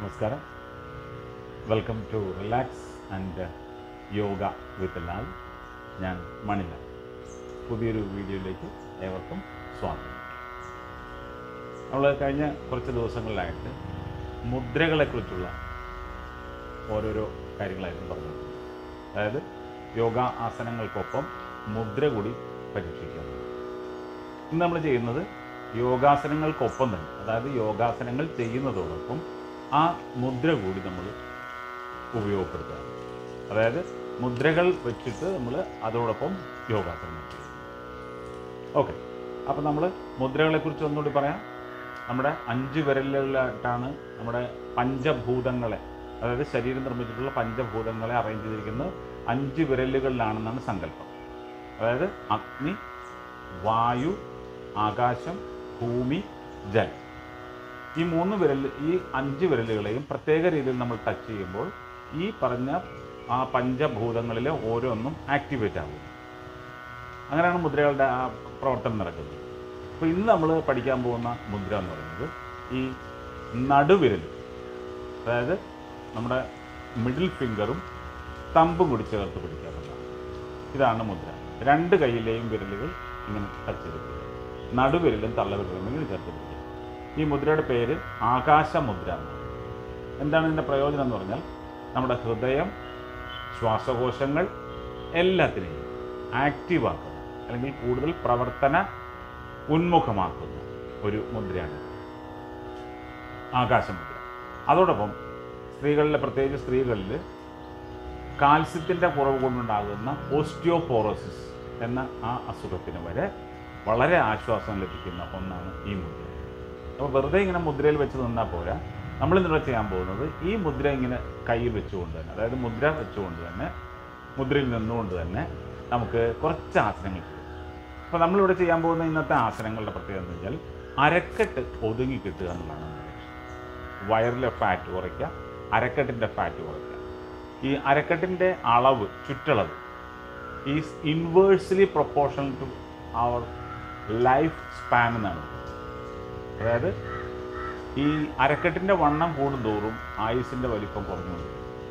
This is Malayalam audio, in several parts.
നമസ്കാരം welcome to relax and yoga with Lal ഞാൻ മണിലാൽ പുതിയൊരു വീഡിയോയിലേക്ക് ഏവർക്കും സ്വാഗതം നമ്മൾ കഴിഞ്ഞ കുറച്ച് ദിവസങ്ങളിലായിട്ട് മുദ്രകളെക്കുറിച്ചുള്ള ഓരോരോ കാര്യങ്ങളായിരുന്നു പറഞ്ഞത് അതായത് യോഗ ആസനങ്ങൾക്കൊപ്പം മുദ്ര കൂടി പരീക്ഷിക്കുക ഇന്ന് നമ്മൾ ചെയ്യുന്നത് യോഗാസനങ്ങൾക്കൊപ്പം തന്നെ അതായത് യോഗാസനങ്ങൾ ചെയ്യുന്നതോടൊപ്പം ആ മുദ്ര കൂടി നമ്മൾ ഉപയോഗപ്പെടുത്തുക അതായത് മുദ്രകൾ വെച്ചിട്ട് നമ്മൾ അതോടൊപ്പം യോഗാസനങ്ങൾ ചെയ്യും ഓക്കെ അപ്പോൾ നമ്മൾ മുദ്രകളെക്കുറിച്ച് ഒന്നുകൂടി പറയാം നമ്മുടെ അഞ്ച് വിരലുകളിലായിട്ടാണ് നമ്മുടെ പഞ്ചഭൂതങ്ങളെ അതായത് ശരീരം നിർമ്മിച്ചിട്ടുള്ള പഞ്ചഭൂതങ്ങളെ അറേഞ്ച് ചെയ്തിരിക്കുന്നത് അഞ്ച് വിരലുകളിലാണെന്നാണ് സങ്കല്പം അതായത് അഗ്നി വായു ആകാശം ഭൂമി ജലം ഈ മൂന്ന് വിരൽ ഈ അഞ്ച് വിരലുകളെയും പ്രത്യേക രീതിയിൽ നമ്മൾ ടച്ച് ചെയ്യുമ്പോൾ ഈ പറഞ്ഞ ആ പഞ്ചഭൂതങ്ങളിലെ ഓരോന്നും ആക്ടിവേറ്റ് ആകുന്നു അങ്ങനെയാണ് മുദ്രകളുടെ ആ പ്രവർത്തനം നടക്കുന്നത് അപ്പോൾ ഇന്ന് നമ്മൾ പഠിക്കാൻ പോകുന്ന മുദ്ര എന്ന് പറയുന്നത് ഈ നടുവിരൽ അതായത് നമ്മുടെ മിഡിൽ ഫിംഗറും തമ്പും കൂടി ചേർത്ത് പിടിക്കാറുള്ളതാണ് ഇതാണ് മുദ്ര രണ്ട് കൈയിലെയും വിരലുകൾ ഇങ്ങനെ ടച്ച് ചെയ്ത് പിടിക്കുക നടുവിരലും തള്ളവിരലും ഇങ്ങനെ ചേർത്ത് പിടിക്കുക ഈ മുദ്രയുടെ പേര് ആകാശമുദ്ര എന്നാണ് എന്താണ് ഇതിൻ്റെ പ്രയോജനം എന്ന് പറഞ്ഞാൽ നമ്മുടെ ഹൃദയം ശ്വാസകോശങ്ങൾ എല്ലാത്തിനെയും ആക്റ്റീവാക്കുന്ന അല്ലെങ്കിൽ കൂടുതൽ പ്രവർത്തന ഉന്മുഖമാക്കുന്ന ഒരു മുദ്രയാണ് ആകാശമുദ്ര അതോടൊപ്പം സ്ത്രീകളിലെ പ്രത്യേകിച്ച് സ്ത്രീകളിൽ കാൽസ്യത്തിൻ്റെ കുറവ് കൊണ്ടുണ്ടാകുന്ന ഓസ്റ്റിയോപോറോസിസ് എന്ന ആ അസുഖത്തിന് വരെ വളരെ ആശ്വാസം ലഭിക്കുന്ന ഒന്നാണ് ഈ മുദ്ര അപ്പോൾ വെറുതെ ഇങ്ങനെ മുദ്രയിൽ വെച്ച് നിന്നാൽ പോരാ നമ്മളിന്നിവിടെ ചെയ്യാൻ പോകുന്നത് ഈ മുദ്ര ഇങ്ങനെ കയ്യിൽ വെച്ചുകൊണ്ട് തന്നെ അതായത് മുദ്ര വെച്ചുകൊണ്ട് തന്നെ മുദ്രയിൽ നിന്നുകൊണ്ട് തന്നെ നമുക്ക് കുറച്ച് ആസനങ്ങൾ ചെയ്യാം അപ്പോൾ നമ്മളിവിടെ ചെയ്യാൻ പോകുന്ന ഇന്നത്തെ ആസനങ്ങളുടെ പ്രത്യേകത എന്ന് വെച്ചാൽ അരക്കെട്ട് ഒതുങ്ങി കിട്ടുക എന്നുള്ളതാണ് നമ്മുടെ ലക്ഷ്യം വയറിലെ ഫാറ്റ് കുറയ്ക്കുക അരക്കെട്ടിൻ്റെ ഫാറ്റ് കുറയ്ക്കുക ഈ അരക്കെട്ടിൻ്റെ അളവ് ചുറ്റളവ് is inversely proportional to our life span എന്നാണ് അതായത് ഈ അരക്കെട്ടിൻ്റെ വണ്ണം കൂടുന്തോറും ആയുസിൻ്റെ വലിപ്പം കുറഞ്ഞുകൊണ്ടിരിക്കും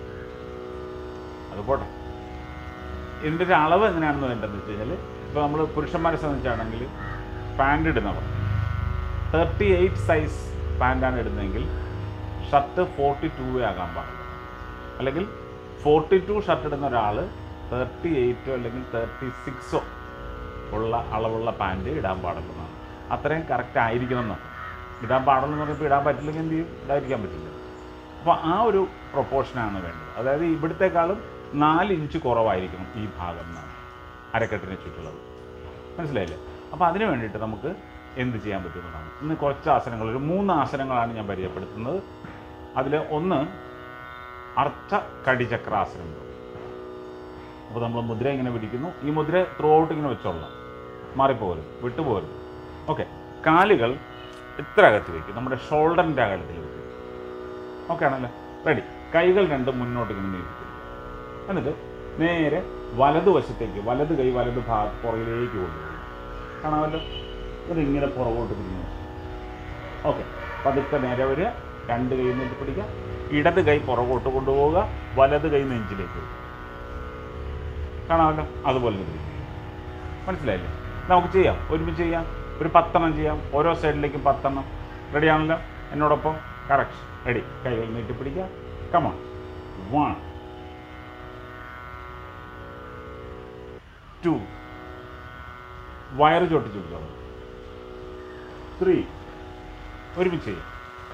അത് പോട്ടെ ഇതിൻ്റെ ഒരു അളവ് എങ്ങനെയാണെന്ന് വേണ്ടതെന്ന് വെച്ച് കഴിഞ്ഞാൽ ഇപ്പോൾ നമ്മൾ പുരുഷന്മാരെ സംബന്ധിച്ചാണെങ്കിൽ പാൻറ് ഇടുന്നവർ തേർട്ടി എയ്റ്റ് സൈസ് പാൻറ്റാണ് ഇടുന്നതെങ്കിൽ ഷർട്ട് ഫോർട്ടി ടൂവേ ആകാൻ പാടില്ല അല്ലെങ്കിൽ ഫോർട്ടി ടു ഷർട്ട് ഇടുന്ന ഒരാൾ തേർട്ടി എയ്റ്റോ അല്ലെങ്കിൽ തേർട്ടി സിക്സോ ഉള്ള അളവുള്ള പാൻറ് ഇടാൻ പാടുള്ളതാണ് അത്രയും കറക്റ്റ് ആയിരിക്കണം എന്നാണ് ഇടാൻ പാടുള്ളൂ എന്ന് പറയുമ്പോൾ ഇടാൻ പറ്റില്ലെങ്കിൽ എന്ത് ചെയ്യും ഇടാതിരിക്കാൻ പറ്റില്ല അപ്പോൾ ആ ഒരു പ്രൊപ്പോർഷനാണ് വേണ്ടത് അതായത് ഇവിടത്തെക്കാളും നാല് ഇഞ്ച് കുറവായിരിക്കണം ഈ ഭാഗം എന്നാണ് അരക്കെട്ടിനെ ചുറ്റുള്ളത് മനസ്സിലായില്ലേ അപ്പോൾ അതിന് വേണ്ടിയിട്ട് നമുക്ക് എന്ത് ചെയ്യാൻ പറ്റുന്നതാണ് ഇന്ന് കുറച്ച് ആസനങ്ങൾ ഒരു മൂന്ന് ആസനങ്ങളാണ് ഞാൻ പരിചയപ്പെടുത്തുന്നത് അതിൽ ഒന്ന് അർത്ഥ കടിചക്രാസനം അപ്പോൾ നമ്മൾ മുദ്ര ഇങ്ങനെ പിടിക്കുന്നു ഈ മുദ്ര ത്രൂ ഔട്ട് ഇങ്ങനെ വെച്ചോളാം മാറിപ്പോകരുത് വിട്ടുപോകരുത് ഓക്കെ കാലുകൾ ഇത്ര അകത്ത് വയ്ക്കും നമ്മുടെ ഷോൾഡറിൻ്റെ അകലത്തിൽ വയ്ക്കും ഓക്കെ ആണല്ലോ റെഡി കൈകൾ രണ്ടും മുന്നോട്ട് ഇങ്ങനെ നീട്ടി എന്നിട്ട് നേരെ വലതുവശത്തേക്ക് വലത് കൈ വലത് ഭാഗ പുറകിലേക്ക് കൊണ്ടുപോകും കാണാമല്ലോ ഇത് ഇങ്ങനെ പുറകോട്ട് തിരിഞ്ഞു ഓക്കെ പതുക്കെ നേരെ വരിക രണ്ട് കൈ നീട്ടി പിടിക്കുക ഇടത് കൈ പുറകോട്ട് കൊണ്ടുപോവുക വലത് കൈ നെഞ്ചിലേക്ക് വരിക കാണാമല്ലോ അതുപോലെ തന്നെ മനസ്സിലായില്ലേ നമുക്ക് ചെയ്യാം ഒരുമിച്ച് ചെയ്യാം ഒരു പത്തെണ്ണം ചെയ്യാം ഓരോ സൈഡിലേക്കും പത്തെണ്ണം റെഡി ആണല്ലോ എന്നോടൊപ്പം കറക്റ്റ് റെഡി കൈകൾ നീട്ടി പിടിക്കുക കമോൺ വൺ ടു വയറ് ചൊട്ടിച്ച് പിടിച്ചോളൂ ത്രീ ഒരുമിച്ച് ചെയ്യാം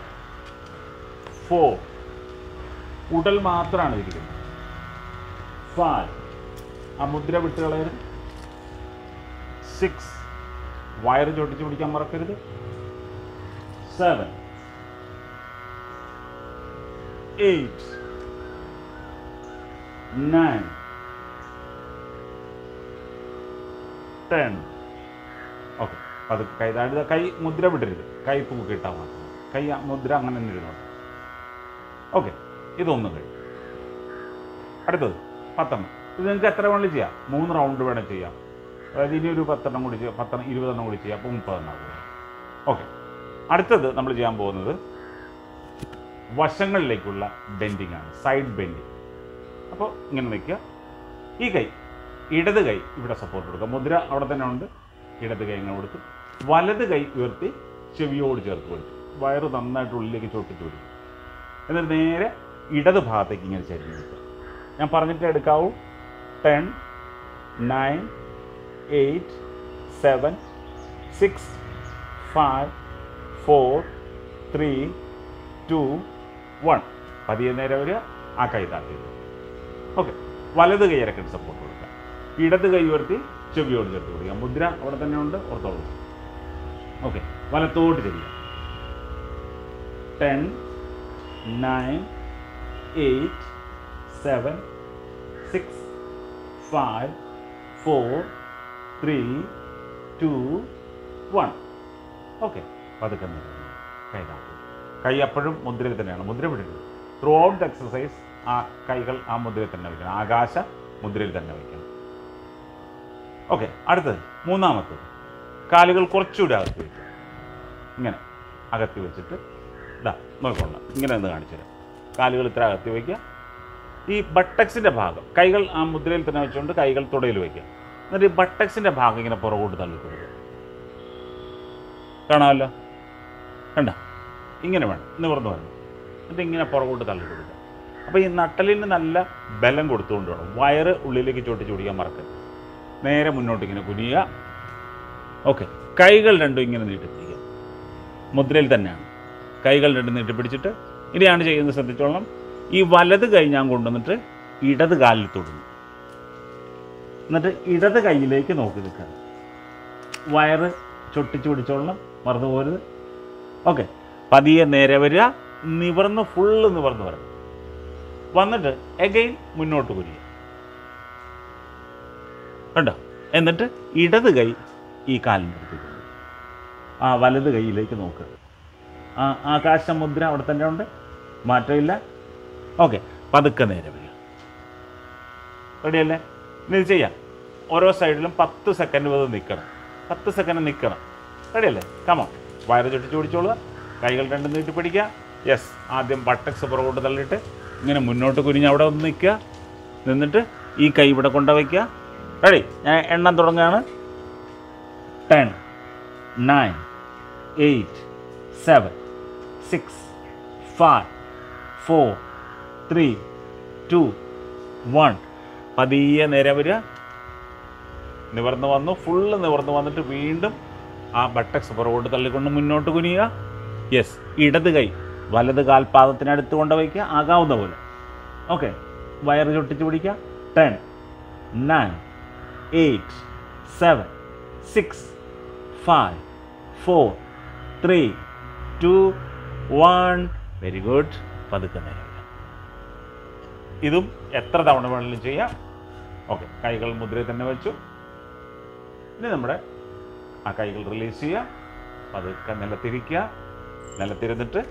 ഫോർ ഉടൽ മാത്രമാണ് ഇരിക്കുന്നത് ഫൈവ് ആ മുദ്ര വിട്ട് കളയരുത് സിക്സ് വയറ് ചൊട്ടിച്ച് പിടിക്കാൻ മറക്കരുത് seven eight nine ten okay അത് കൈ താഴ്ത്ത കൈ മുദ്ര വിടരുത് കൈ തൂക്കിയിട്ടാൽ മാത്രം കൈ ആ മുദ്ര അങ്ങനെ തന്നെ ഇരുന്നോട്ടെ ഓക്കെ ഇതൊന്നും കഴിയും അടുത്തത് പത്തെണ്ണം ഇത് നിങ്ങൾക്ക് എത്ര വേണമെങ്കിലും ചെയ്യാം മൂന്ന് റൗണ്ട് വേണം ചെയ്യാം അതായത് ഇനി ഒരു പത്തെണ്ണം കൂടി ചെയ്യാം പത്തെണ്ണം ഇരുപതെണ്ണം കൂടി ചെയ്യാം അപ്പോൾ മുപ്പതെണ്ണം ആകും ഓക്കെ അടുത്തത് നമ്മൾ ചെയ്യാൻ പോകുന്നത് വശങ്ങളിലേക്കുള്ള ബെൻഡിങ് ആണ് സൈഡ് ബെൻഡിങ് അപ്പോൾ ഇങ്ങനെ നിൽക്കുക ഈ കൈ ഇടത് കൈ ഇവിടെ സപ്പോർട്ട് കൊടുക്കുക മുദ്ര അവിടെ തന്നെ ഉണ്ട് ഇടത് കൈ ഇങ്ങനെ കൊടുത്തു വലത് കൈ ഉയർത്തി ചെവിയോട് ചേർത്ത് കൊടുത്തു വയറ് നന്നായിട്ട് ഉള്ളിലേക്ക് ചൊട്ടിച്ച് പിടിക്കും എന്നിട്ട് നേരെ ഇടത് ഭാഗത്തേക്ക് ഇങ്ങനെ ചരിഞ്ഞ് നിൽക്കുക ഞാൻ പറഞ്ഞിട്ട് എടുക്കാവൂ ten nine eight seven six five four three two one പതിയെ നേരെ വരിക ആ കൈ താത്തി ഓക്കെ വലത് കൈ ഇറക്കിട്ട് സപ്പോർട്ട് കൊടുക്കുക ഇടത് കൈ ഉയർത്തി ചെവിയോട് ചേർത്ത് കൊടുക്കുക മുദ്ര അവിടെ തന്നെ ഉണ്ട് ഓർത്തോളൂ ഓക്കെ വലത്തോട്ട് ചെല്ലുക ten nine eight seven six five four three two one okay പതുക്കെ നിൽക്കുന്നു. കൈ താഴ്ത്തുക. കൈ അപ്പോഴും മുദ്രയിൽ തന്നെയാണ് മുദ്ര പിടിക്കുന്നത് ത്രൂ ഔട്ട് ദ എക്സസൈസ് ആ കൈകൾ ആ മുദ്രയിൽ തന്നെ വയ്ക്കണം ആകാശ മുദ്രയിൽ തന്നെ വയ്ക്കണം ഓക്കെ അടുത്തത് മൂന്നാമത്തത് കാലുകൾ കുറച്ചുകൂടി അകത്തി വയ്ക്കുക ഇങ്ങനെ അകത്തി വെച്ചിട്ട് ഇതാ നോക്കിക്കൊള്ളാം ഇങ്ങനെ ഒന്ന് കാണിച്ചു തരാം കാലുകൾ ഇത്ര അകത്തി വയ്ക്കുക ഈ ബട്ടക്സിൻ്റെ ഭാഗം കൈകൾ ആ മുദ്രയിൽ തന്നെ വെച്ചുകൊണ്ട് കൈകൾ തുടയിൽ വയ്ക്കുക എന്നിട്ട് ഈ ബട്ടക്സിൻ്റെ ഭാഗം ഇങ്ങനെ പുറകോട്ട് തള്ളിക്കൊടുക്കുക കാണാമല്ലോ കണ്ട ഇങ്ങനെ വേണം നിവർന്ന് വരണം എന്നിട്ട് ഇങ്ങനെ പുറകോട്ട് തള്ളി കൊടുക്കുക അപ്പോൾ ഈ നട്ടലിന് നല്ല ബലം കൊടുത്തുകൊണ്ട് വേണം വയറ് ഉള്ളിലേക്ക് ചോട്ടി ചൂടിക്കാൻ മറക്കരുത് നേരെ മുന്നോട്ട് ഇങ്ങനെ കുനിയുക ഓക്കെ കൈകൾ രണ്ടും ഇങ്ങനെ നീട്ടിപ്പിടിക്കുക മുദ്രയിൽ തന്നെയാണ് കൈകൾ രണ്ടും നീട്ടിപ്പിടിച്ചിട്ട് ഇനിയാണ് ചെയ്യുന്നത് ശ്രദ്ധിച്ചോളണം ഈ വലത് കൈ ഞാൻ കൊണ്ടുവന്നിട്ട് ഇടത് കാലിൽ തൊടുന്നു എന്നിട്ട് ഇടത് കൈയിലേക്ക് നോക്കി നിൽക്കണം വയറ് ചൊട്ടിച്ചു പിടിച്ചോളണം മറന്നു പോരുത് ഓക്കെ പതിയെ നേരെ വരിക നിവർന്ന് ഫുള്ള് നിവർന്ന് വരണം വന്നിട്ട് എഗെയിൻ മുന്നോട്ട് കുരിയുക കണ്ടോ എന്നിട്ട് ഇടത് കൈ ഈ കാലിൻ്റെ അടുത്തേക്ക് കൊണ്ടുവരും. ആ വലത് കൈയിലേക്ക് നോക്കുക ആ ആകാശമുദ്ര അവിടെ തന്നെ ഉണ്ട് മാറ്റമില്ല ഓക്കെ പതുക്കെ നേരെ വരിക റെഡിയല്ലേ ഇനി ഇത് ചെയ്യാം ഓരോ സൈഡിലും പത്ത് സെക്കൻഡ് വീതം നിൽക്കണം പത്ത് സെക്കൻഡ് നിൽക്കണം റെഡിയല്ലേ കമോ വയറ് ചുട്ടിച്ച് പിടിച്ചോളുക കൈകൾ രണ്ടും നീട്ടി പിടിക്കുക യെസ് ആദ്യം ബട്ടക്സ് പുറകോട്ട് തള്ളിയിട്ട് ഇങ്ങനെ മുന്നോട്ട് കുനിഞ്ഞ് അവിടെ ഒന്ന് നിൽക്കുക നിന്നിട്ട് ഈ കൈ ഇവിടെ കൊണ്ടു വയ്ക്കുക റെഡി ഞാൻ എണ്ണം തുടങ്ങുകയാണ് ten nine eight seven six five four three two one പതിയെ നേരെ വരിക നിവർന്ന് വന്നു ഫുള്ള് നിവർന്ന് വന്നിട്ട് വീണ്ടും ആ ബട്ടക്സ് പുറകോട്ട് തള്ളിക്കൊണ്ട് മുന്നോട്ട് കുനിയുക യെസ് ഇടത് കൈ വലത് കാൽപാദത്തിനടുത്ത് കൊണ്ട് വയ്ക്കുക ആകാവുന്ന പോലെ ഓക്കെ വയറ് ചൊട്ടിച്ച് പിടിക്കുക ten nine eight seven six five four three two one very good പതുക്കെ നേരെ വരിക. ഇതും എത്ര തവണ വേണമെങ്കിലും ചെയ്യാം ഓക്കെ കൈകൾ മുദ്രയിൽ തന്നെ വെച്ചു ഇനി നമ്മുടെ ആ കൈകൾ റിലീസ് ചെയ്യുക പതുക്കെ നിലത്തിരിക്കുക നിലത്തിരുന്നിട്ട്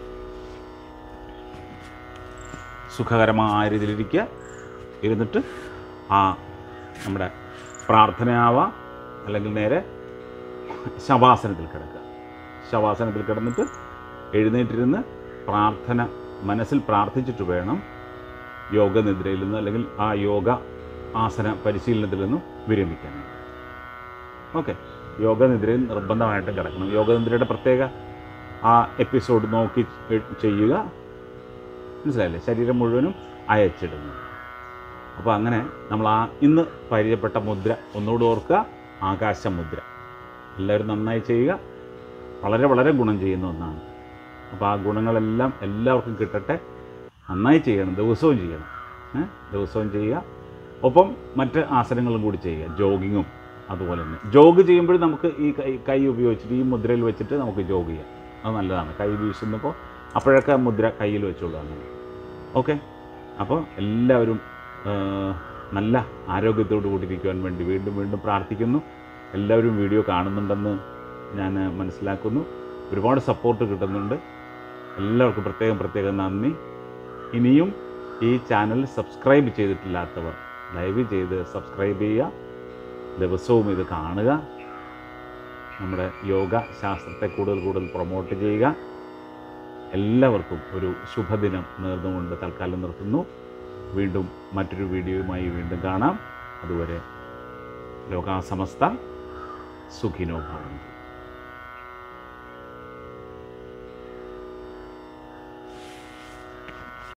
സുഖകരമായ രീതിയിലിരിക്കുക ഇരുന്നിട്ട് ആ നമ്മുടെ പ്രാർത്ഥനയാവാം അല്ലെങ്കിൽ നേരെ ശവാസനത്തിൽ കിടക്കുക ശവാസനത്തിൽ കിടന്നിട്ട് എഴുന്നേറ്റിരുന്ന് പ്രാർത്ഥന മനസ്സിൽ പ്രാർത്ഥിച്ചിട്ട് വേണം യോഗനിദ്രയിൽ നിന്ന് അല്ലെങ്കിൽ ആ യോഗ ആസന പരിശീലനത്തിൽ നിന്നും വിരമിക്കാനായിട്ട് ഓക്കെ യോഗനിദ്രയിൽ നിർബന്ധമായിട്ടും കിടക്കണം യോഗനിദ്രയുടെ പ്രത്യേക ആ എപ്പിസോഡ് നോക്കി ചെയ്യുക മനസ്സിലായില്ലേ ശരീരം മുഴുവനും അയച്ചിടുന്നു അപ്പോൾ അങ്ങനെ നമ്മൾ ആ ഇന്ന് പരിചയപ്പെട്ട മുദ്ര ഒന്നുകൂടി ഓർക്കുക ആകാശമുദ്ര എല്ലാവരും നന്നായി ചെയ്യുക വളരെ വളരെ ഗുണം ചെയ്യുന്ന ഒന്നാണ് അപ്പോൾ ആ ഗുണങ്ങളെല്ലാം എല്ലാവർക്കും കിട്ടട്ടെ നന്നായി ചെയ്യണം ദിവസവും ചെയ്യണം ഏ? ദിവസവും ചെയ്യുക ഒപ്പം മറ്റ് ആസനങ്ങളും കൂടി ചെയ്യുക ജോഗിങ്ങും അതുപോലെ തന്നെ ജോഗ് ചെയ്യുമ്പോൾ നമുക്ക് ഈ കൈ കൈ ഉപയോഗിച്ചിട്ട് ഈ മുദ്രയിൽ വെച്ചിട്ട് നമുക്ക് ജോഗ് ചെയ്യാം അത് നല്ലതാണ് കൈ വീശുന്നപ്പോൾ അപ്പോഴൊക്കെ മുദ്ര കയ്യിൽ വെച്ചോളൂ അങ്ങനെ ഓക്കെ അപ്പോൾ എല്ലാവരും ആ, നല്ല ആരോഗ്യത്തോടു കൂടിയിരിക്കുവാൻ വേണ്ടി വീണ്ടും വീണ്ടും പ്രാർത്ഥിക്കുന്നു എല്ലാവരും വീഡിയോ കാണുന്നുണ്ടെന്ന് ഞാൻ മനസ്സിലാക്കുന്നു ഒരുപാട് സപ്പോർട്ട് കിട്ടുന്നുണ്ട് എല്ലാവർക്കും പ്രത്യേകം പ്രത്യേകം നന്ദി ഇനിയും ഈ ചാനൽ സബ്സ്ക്രൈബ് ചെയ്തിട്ടില്ലാത്തവർ ദയവ് ചെയ്ത് സബ്സ്ക്രൈബ് ചെയ്യുക ദിവസവും ഇത് കാണുക നമ്മുടെ യോഗ ശാസ്ത്രത്തെ കൂടുതൽ കൂടുതൽ പ്രൊമോട്ട് ചെയ്യുക എല്ലാവർക്കും ഒരു ശുഭദിനം നേർന്നുകൊണ്ട് തൽക്കാലം നിർത്തുന്നു വീണ്ടും മറ്റൊരു വീഡിയോയുമായി വീണ്ടും കാണാം അതുവരെ ലോകാസമസ്ത സുഖിനോ ഭവന്തു